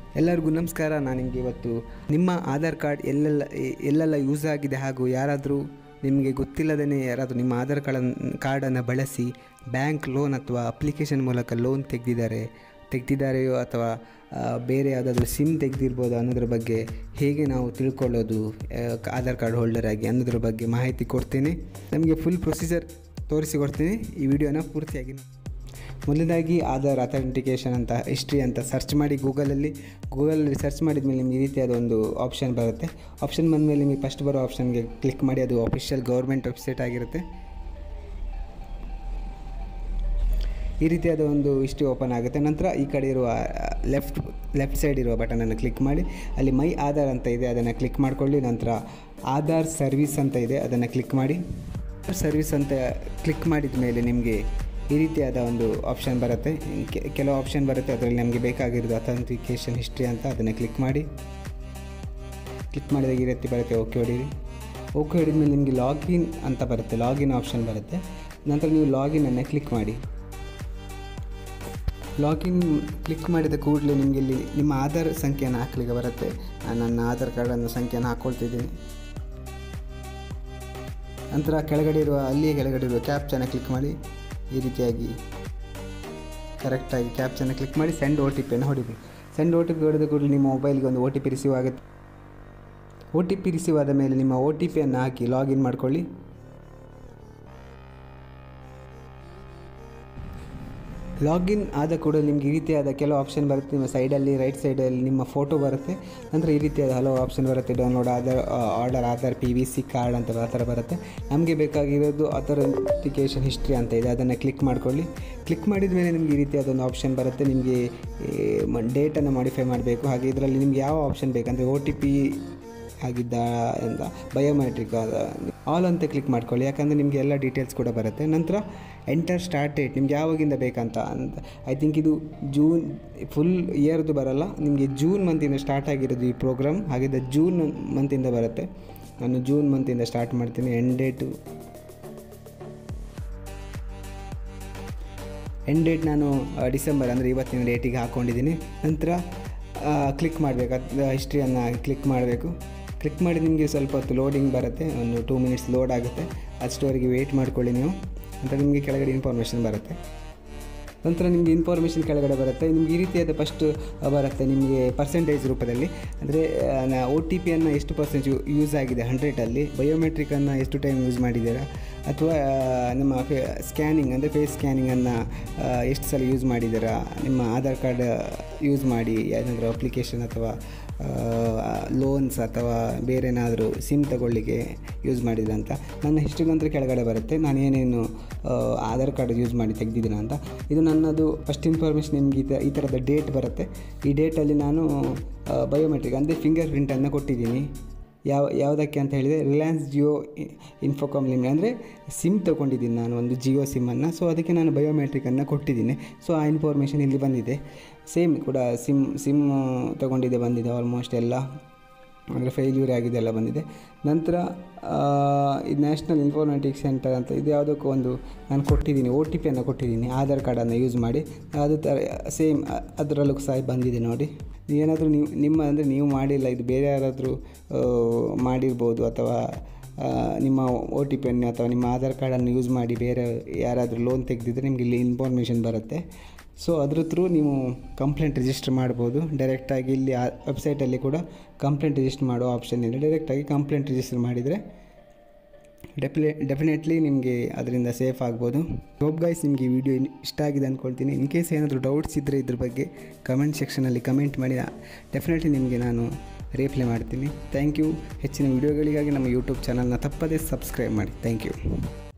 ಎಲ್ಲರಿಗೂ ನಮಸ್ಕಾರ ನಾನು ನಿಮಗೆ ಇವತ್ತು ನಿಮ್ಮ ಆಧಾರ್ ಕಾರ್ಡ್ ಎಲ್ಲೆಲ್ಲ ಎ- ಎಲ್ಲೆಲ್ಲ ಯೂಸ್ ಆಗಿದೆ ಹಾಗೂ ಯಾರಾದರೂ ನಿಮಗೆ ಗೊತ್ತಿಲ್ಲದೇ ಯಾರಾದರೂ ನಿಮ್ಮ ಆಧಾರ್ ಕಾರ್ಡನ್ನು ಕಾರ್ಡನ್ನು ಬಳಸಿ ಬ್ಯಾಂಕ್ ಲೋನ್ ಅಥವಾ ಅಪ್ಲಿಕೇಶನ್ ಮೂಲಕ ಲೋನ್ ತೆಗೆದಿದ್ದಾರೆ ತೆಗೆದಿದ್ದಾರೆಯೋ ಅಥವಾ ಆ, ಬೇರೆ ಯಾವುದಾದ್ರೂ ಸಿಮ್ ತೆಗೆದಿರ್ಬೋದು ಅನ್ನೋದ್ರ ಬಗ್ಗೆ ಹೇಗೆ ನಾವು ತಿಳ್ಕೊಳ್ಳೋದು ಆ, ಆಧಾರ್ ಕಾರ್ಡ್ ಹೋಲ್ಡರ್ ಆಗಿ ಅನ್ನೋದ್ರ ಬಗ್ಗೆ ಮಾಹಿತಿ ಕೊಡ್ತೇನೆ ನಮಗೆ ಫುಲ್ ಪ್ರೊಸೀಜರ್ ತೋರಿಸಿಕೊಡ್ತೀನಿ ಈ ವಿಡಿಯೋನ ಪೂರ್ತಿಯಾಗಿ ನೋಡಿ. ಮೊದಲನೇದಾಗಿ ಆಧಾರ್ ಅಥೆಂಟಿಕೇಷನ್ ಅಂತ ಹಿಸ್ಟ್ರಿ ಅಂತ ಸರ್ಚ್ ಮಾಡಿ ಗೂಗಲಲ್ಲಿ ಗೂಗಲಲ್ಲಿ ಸರ್ಚ್ ಮಾಡಿದ ಮೇಲೆ ನಿಮಗೆ ಈ ರೀತಿಯಾದ ಒಂದು ಆಪ್ಷನ್ ಬರುತ್ತೆ ಆಪ್ಷನ್ ಬಂದಮೇಲೆ ನಿಮಗೆ ಫಸ್ಟ್ ಬರೋ ಆಪ್ಷನ್ಗೆ ಕ್ಲಿಕ್ ಮಾಡಿ ಅದು ಅಫಿಷಿಯಲ್ ಗೌರ್ಮೆಂಟ್ ವೆಬ್ಸೈಟ್ ಆಗಿರುತ್ತೆ ಈ ರೀತಿಯಾದ ಒಂದು ಹಿಸ್ಟ್ರಿ ಓಪನ್ ಆಗುತ್ತೆ ನಂತರ ಈ ಕಡೆ ಇರುವ ಲೆಫ್ಟ್ ಲೆಫ್ಟ್ ಸೈಡ್ ಇರುವ ಬಟನನ್ನು ಕ್ಲಿಕ್ ಮಾಡಿ ಅಲ್ಲಿ ಮೈ ಆಧಾರ್ ಅಂತ ಇದೆ ಅದನ್ನು ಕ್ಲಿಕ್ ಮಾಡಿಕೊಳ್ಳಿ ನಂತರ ಆಧಾರ್ ಸರ್ವಿಸ್ ಅಂತ ಇದೆ ಅದನ್ನು ಕ್ಲಿಕ್ ಮಾಡಿ ಸರ್ವಿಸ್ ಅಂತ ಕ್ಲಿಕ್ ಮಾಡಿದ ಮೇಲೆ ನಿಮಗೆ ಈ ರೀತಿಯಾದ ಒಂದು ಆಪ್ಷನ್ ಬರುತ್ತೆ ಕೆ- ಕೆಲವು ಆಪ್ಷನ್ ಬರುತ್ತೆ ಅದರಲ್ಲಿ ನಮಗೆ ಬೇಕಾಗಿರೋದು ಅಥೆಂಟಿಕೇಷನ್ ಹಿಸ್ಟ್ರಿ ಅಂತ ಅದನ್ನು ಕ್ಲಿಕ್ ಮಾಡಿ ಕ್ಲಿಕ್ ಮಾಡಿದಾಗ ಈ ರೀತಿ ಬರುತ್ತೆ ಓಕೆ ಹೊಡೀರಿ ಓಕೆ ಹೊಡಿದ ಮೇಲೆ ನಿಮಗೆ ಲಾಗಿನ್ ಅಂತ ಬರುತ್ತೆ ಲಾಗಿನ್ ಆಪ್ಷನ್ ಬರುತ್ತೆ ನಂತರ ನೀವು ಲಾಗಿನನ್ನು ಕ್ಲಿಕ್ ಮಾಡಿ ಲಾಗಿನ್ ಕ್ಲಿಕ್ ಮಾಡಿದ ಕೂಡಲೇ ನಿಮಗೆ ಇಲ್ಲಿ ನಿಮ್ಮ ಆಧಾರ್ ಸಂಖ್ಯೆಯನ್ನು ಹಾಕಲಿಕ್ಕೆ ಬರುತ್ತೆ ನಾನು ನನ್ನ ಆಧಾರ್ ಕಾರ್ಡನ್ನು ಸಂಖ್ಯೆಯನ್ನು ಹಾಕ್ಕೊಳ್ತಿದ್ದೀನಿ ನಂತರ ಕೆಳಗಡೆ ಇರುವ ಅಲ್ಲಿಯೇ ಕೆಳಗಡೆ ಇರುವ ಕ್ಯಾಪ್ಚನ್ನು ಕ್ಲಿಕ್ ಮಾಡಿ ಈ ರೀತಿಯಾಗಿ ಕರೆಕ್ಟಾಗಿ ಕ್ಯಾಪ್ಚನ್ನು ಕ್ಲಿಕ್ ಮಾಡಿ ಸೆಂಡ್ ಓ ಟಿ ಪಿಯನ್ನು ಹೊಡಿಬೇಕು ಸೆಂಡ್ ಓ ಟಿ ಪಿ ಹೊಡೆದ ಕೂಡಲೇ ನಿಮ್ಮ ಮೊಬೈಲ್ಗೆ ಒಂದು ಓ ಟಿ ಪಿ ರಿಸೀವ್ ಆಗುತ್ತೆ ಓ ಟಿ ಪಿ ರಿಸೀವ್ ಆದ ಮೇಲೆ ನಿಮ್ಮ ಓ ಟಿ ಪಿಯನ್ನು ಹಾಕಿ ಲಾಗಿನ್ ಮಾಡ್ಕೊಳ್ಳಿ ಲಾಗಿನ್ ಆದ ಕೂಡ ನಿಮಗೆ ಈ ರೀತಿಯಾದ ಕೆಲವು ಆಪ್ಷನ್ ಬರುತ್ತೆ ನಿಮ್ಮ ಸೈಡಲ್ಲಿ ರೈಟ್ ಸೈಡಲ್ಲಿ ನಿಮ್ಮ ಫೋಟೋ ಬರುತ್ತೆ ನಂತರ ಈ ರೀತಿಯಾದ ಹಲವು ಆಪ್ಷನ್ ಬರುತ್ತೆ download Aadhaar order Aadhaar P V C card ಅಂತ ಆ ಥರ ಬರುತ್ತೆ ನಮಗೆ ಬೇಕಾಗಿರೋದು ಅಥೆಂಟಿಕೇಷನ್ ಹಿಸ್ಟ್ರಿ ಅಂತ ಇದೆ ಅದನ್ನು ಕ್ಲಿಕ್ ಮಾಡ್ಕೊಳ್ಳಿ ಕ್ಲಿಕ್ ಮಾಡಿದ ಮೇಲೆ ನಿಮಗೆ ಈ ರೀತಿಯಾದ ಒಂದು ಆಪ್ಷನ್ ಬರುತ್ತೆ ನಿಮಗೆ ಡೇಟನ್ನು ಮಾಡಿಫೈ ಮಾಡಬೇಕು ಹಾಗೆ ಇದರಲ್ಲಿ ನಿಮ್ಗೆ ಯಾವ ಆಪ್ಷನ್ ಬೇಕಂದರೆ ಓ ಟಿ ಪಿ ಆಗಿದ್ದ ಅಂತ ಬಯೋಮೆಟ್ರಿಕ್ ಆಲ್ ಅಂತ ಕ್ಲಿಕ್ ಮಾಡ್ಕೊಳ್ಳಿ ಯಾಕಂದರೆ ನಿಮಗೆ ಎಲ್ಲ ಡೀಟೇಲ್ಸ್ ಕೂಡ ಬರುತ್ತೆ ನಂತರ ಎಂಟರ್ ಸ್ಟಾರ್ಟ್ ಡೇಟ್ ನಿಮ್ಗೆ ಯಾವಾಗಿಂದ ಬೇಕಂತ ಅಂತ ಐ ಥಿಂಕ್ ಇದು ಜೂನ್ ಫುಲ್ ಇಯರ್ದು ಬರಲ್ಲ ನಿಮಗೆ ಜೂನ್ ಮಂತಿಂದ ಸ್ಟಾರ್ಟ್ ಆಗಿರೋದು ಈ ಪ್ರೋಗ್ರಾಮ್ ಹಾಗಿದ್ದ ಜೂನ್ ಮಂತಿಂದ ಬರುತ್ತೆ ನಾನು ಜೂನ್ ಮಂತಿಂದ ಸ್ಟಾರ್ಟ್ ಮಾಡ್ತೀನಿ ಎಂಡ್ ಡೇಟು ಎಂಡ್ ಡೇಟ್ ನಾನು ಆ, ಡಿಸೆಂಬರ್ ಅಂದರೆ ಇವತ್ತಿನ ಡೇಟಿಗೆ ಹಾಕ್ಕೊಂಡಿದ್ದೀನಿ ನಂತರ ಕ್ಲಿಕ್ ಮಾಡಬೇಕು ಅದು ಹಿಸ್ಟ್ರಿಯನ್ನು ಕ್ಲಿಕ್ ಮಾಡಬೇಕು ಕ್ಲಿಕ್ ಮಾಡಿ ನಿಮಗೆ ಸ್ವಲ್ಪ ಹೊತ್ತು ಲೋಡಿಂಗ್ ಬರುತ್ತೆ ಒಂದು ಟೂ ಮಿನಿಟ್ಸ್ ಲೋಡ್ ಆಗುತ್ತೆ ಅಷ್ಟುವರೆಗೆ ವೆಯ್ಟ್ ಮಾಡ್ಕೊಳ್ಳಿ ನೀವು ನಂತರ ನಿಮಗೆ ಕೆಳಗಡೆ ಇನ್ಫಾರ್ಮೇಷನ್ ಬರುತ್ತೆ ನಂತರ ನಿಮಗೆ ಇನ್ಫಾರ್ಮೇಷನ್ ಕೆಳಗಡೆ ಬರುತ್ತೆ ನಿಮ್ಗೆ ಈ ರೀತಿಯಾದ ಫಸ್ಟ್ ಬರುತ್ತೆ ನಿಮಗೆ ಪರ್ಸೆಂಟೇಜ್ ರೂಪದಲ್ಲಿ ಅಂದರೆ ಓ ಟಿ ಪಿಯನ್ನು ಎಷ್ಟು ಪರ್ಸೆಂಟ್ ಯೂಸ್ ಆಗಿದೆ ಹಂಡ್ರೆಡಲ್ಲಿ ಬಯೋಮೆಟ್ರಿಕನ್ನು ಎಷ್ಟು ಟೈಮ್ ಯೂಸ್ ಮಾಡಿದ್ದೀರಾ ಅಥವಾ ಆ, ನಿಮ್ಮ ಫೇ ಸ್ಕ್ಯಾನಿಂಗ್ ಅಂದರೆ ಫೇಸ್ ಸ್ಕ್ಯಾನಿಂಗನ್ನು ಎಷ್ಟು ಸಲ ಯೂಸ್ ಮಾಡಿದ್ದೀರಾ ನಿಮ್ಮ ಆಧಾರ್ ಕಾರ್ಡ್ ಯೂಸ್ ಮಾಡಿ ಏನಾದರೂ ಅಪ್ಲಿಕೇಶನ್ ಅಥವಾ ಲೋನ್ಸ್ ಅಥವಾ ಬೇರೆ ಏನಾದರೂ ಸಿಮ್ ತಗೊಳ್ಳಿಕ್ಕೆ ಯೂಸ್ ಮಾಡಿದ್ರೆ ಅಂತ ನನ್ನ ಹಿಸ್ಟ್ರಿ ನಂತರ ಕೆಳಗಡೆ ಬರುತ್ತೆ ನಾನು ಏನೇನು ಆ, ಆಧಾರ್ ಕಾರ್ಡ್ ಯೂಸ್ ಮಾಡಿ ತೆಗೆದಿದ್ದೀನಿ ಅಂತ ಇದು ನನ್ನದು ಫಸ್ಟ್ ಇನ್ಫಾರ್ಮೇಷನ್ ನಿಮಗೆ ಈ ತ- ಈ ಥರದ ಡೇಟ್ ಬರುತ್ತೆ ಈ ಡೇಟಲ್ಲಿ ನಾನು ಬಯೋಮೆಟ್ರಿಕ್ ಅಂದರೆ ಫಿಂಗರ್ ಪ್ರಿಂಟನ್ನು ಕೊಟ್ಟಿದ್ದೀನಿ ಯಾವ ಯಾವುದಕ್ಕೆ ಅಂತ ಹೇಳಿದರೆ ರಿಲಯನ್ಸ್ ಜಿಯೋ ಇನ್ಫೋಕಾಮ್ ಲಿಮಿಟ್ ಅಂದರೆ ಸಿಮ್ ತೊಗೊಂಡಿದ್ದೀನಿ ನಾನು ಒಂದು ಜಿಯೋ ಸಿಮ್ಮನ್ನು ಸೊ ಅದಕ್ಕೆ ನಾನು ಬಯೋಮೆಟ್ರಿಕನ್ನು ಕೊಟ್ಟಿದ್ದೀನಿ ಸೊ ಆ ಇನ್ಫಾರ್ಮೇಷನ್ ಇಲ್ಲಿ ಬಂದಿದೆ ಸೇಮ್ ಕೂಡ ಸಿಮ್ ಸಿಮ್ ತೊಗೊಂಡಿದ್ದೆ ಬಂದಿದೆ ಆಲ್ಮೋಸ್ಟ್ ಎಲ್ಲ ಅಂದರೆ ಫೇಲ್ಯೂರ್ ಆಗಿದೆ ಎಲ್ಲ ಬಂದಿದೆ ನಂತರ ಆ, ಇದು ನ್ಯಾಷನಲ್ ಇನ್ಫಾರ್ಮೆಟಿಕ್ಸ್ ಸೆಂಟರ್ ಅಂತ ಇದು ಯಾವುದಕ್ಕೂ ಒಂದು ನಾನು ಕೊಟ್ಟಿದ್ದೀನಿ ಓ ಟಿ ಪಿಯನ್ನು ಕೊಟ್ಟಿದ್ದೀನಿ ಆಧಾರ್ ಕಾರ್ಡನ್ನು ಯೂಸ್ ಮಾಡಿ ಅದು ಥರ ಸೇಮ್ ಅದರಲ್ಲೂ ಸಹ ಬಂದಿದೆ ನೋಡಿ ಏನಾದರೂ ನೀವು ನಿಮ್ಮ ಅಂದರೆ ನೀವು ಮಾಡಿಲ್ಲ ಇದು ಬೇರೆ ಯಾರಾದರೂ ಆ, ಮಾಡಿರ್ಬೋದು ಅಥವಾ ಆ, ನಿಮ್ಮ ಓ ಟಿ ಪಿಯನ್ನು ಅಥವಾ ನಿಮ್ಮ ಆಧಾರ್ ಕಾರ್ಡನ್ನು ಯೂಸ್ ಮಾಡಿ ಬೇರೆ ಯಾರಾದರೂ ಲೋನ್ ತೆಗೆದಿದ್ರೆ ನಿಮಗೆ ಇಲ್ಲಿ ಇನ್ಫಾರ್ಮೇಷನ್ ಬರುತ್ತೆ ಸೊ ಅದ್ರ ಥ್ರೂ ನೀವು ಕಂಪ್ಲೇಂಟ್ ರಿಜಿಸ್ಟರ್ ಮಾಡ್ಬೋದು ಡೈರೆಕ್ಟಾಗಿ ಇಲ್ಲಿ ಆ ವೆಬ್ಸೈಟಲ್ಲಿ ಕೂಡ ಕಂಪ್ಲೇಂಟ್ ರಿಜಿಸ್ಟರ್ ಮಾಡೋ ಆಪ್ಷನ್ ಇದೆ ಡೈರೆಕ್ಟಾಗಿ ಕಂಪ್ಲೇಂಟ್ ರಿಜಿಸ್ಟರ್ ಮಾಡಿದರೆ ಡೆಫಿನೆ ಡೆಫಿನೆಟ್ಲಿ ನಿಮಗೆ ಅದರಿಂದ ಸೇಫ್ ಆಗ್ಬೋದು ಹೋಪ್ ಗೈಸ್ ನಿಮಗೆ ಈ ವಿಡಿಯೋ ಇಷ್ಟ ಆಗಿದೆ ಅಂದ್ಕೊಳ್ತೀನಿ ಇನ್ ಕೇಸ್ ಏನಾದರೂ ಡೌಟ್ಸ್ ಇದ್ದರೆ ಇದ್ರ ಬಗ್ಗೆ ಕಮೆಂಟ್ ಸೆಕ್ಷನಲ್ಲಿ ಕಮೆಂಟ್ ಮಾಡಿ ಡೆಫಿನೆಟ್ಲಿ ನಿಮಗೆ ನಾನು ರಿಪ್ಲೈ ಮಾಡ್ತೀನಿ ಥ್ಯಾಂಕ್ ಯು ಹೆಚ್ಚಿನ ವಿಡಿಯೋಗಳಿಗಾಗಿ ನಮ್ಮ ಯೂಟ್ಯೂಬ್ ಚಾನಲ್ನ ತಪ್ಪದೇ ಸಬ್ಸ್ಕ್ರೈಬ್ ಮಾಡಿ ಥ್ಯಾಂಕ್ ಯು